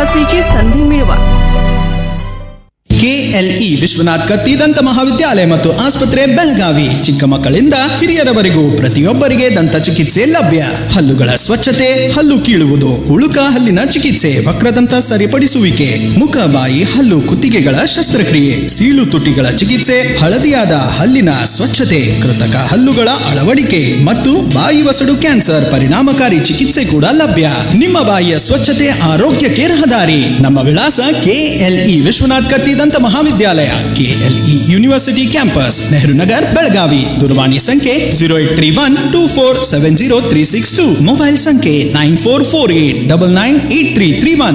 प्रवासीची संधी मिळवा ಕೆಎಲ್ಇ ವಿಶ್ವನಾಥ್ ಕತ್ತಿ ದಂತ ಮಹಾವಿದ್ಯಾಲಯ ಮತ್ತು ಆಸ್ಪತ್ರೆ ಬೆಳಗಾವಿ ಚಿಕ್ಕ ಮಕ್ಕಳಿಂದ ಹಿರಿಯರವರೆಗೂ ಪ್ರತಿಯೊಬ್ಬರಿಗೆ ದಂತ ಚಿಕಿತ್ಸೆ ಲಭ್ಯ ಹಲ್ಲುಗಳ ಸ್ವಚ್ಛತೆ ಹಲ್ಲು ಕೀಳುವುದು ಉಳುಕ ಹಲ್ಲಿನ ಚಿಕಿತ್ಸೆ ವಕ್ರದಂತ ಸರಿಪಡಿಸುವಿಕೆ ಮುಖ ಬಾಯಿ ಹಲ್ಲು ಕುತ್ತಿಗೆಗಳ ಶಸ್ತ್ರಕ್ರಿಯೆ ಸೀಳು ತುಟಿಗಳ ಚಿಕಿತ್ಸೆ ಹಳದಿಯಾದ ಹಲ್ಲಿನ ಸ್ವಚ್ಛತೆ ಕೃತಕ ಹಲ್ಲುಗಳ ಅಳವಡಿಕೆ ಮತ್ತು ಬಾಯಿ ವಸಡು ಕ್ಯಾನ್ಸರ್ ಪರಿಣಾಮಕಾರಿ ಚಿಕಿತ್ಸೆ ಕೂಡ ಲಭ್ಯ ನಿಮ್ಮ ಬಾಯಿಯ ಸ್ವಚ್ಛತೆ ಆರೋಗ್ಯಕ್ಕೆ ರಹದಾರಿ ನಮ್ಮ ವಿಳಾಸ ಕೆಎಲ್ಇ ವಿಶ್ವನಾಥ್ ಕತ್ತಿ ದಂತ ಮಹಾವಿದ್ಯಾಲಯ KLE university campus Nehru Nagar Belagavi ದೂರವಾಣಿ ಸಂಖ್ಯೆ zero eight three one two four seven zero three six two mobile ಸಂಖ್ಯೆ nine four four eight double nine eight three three one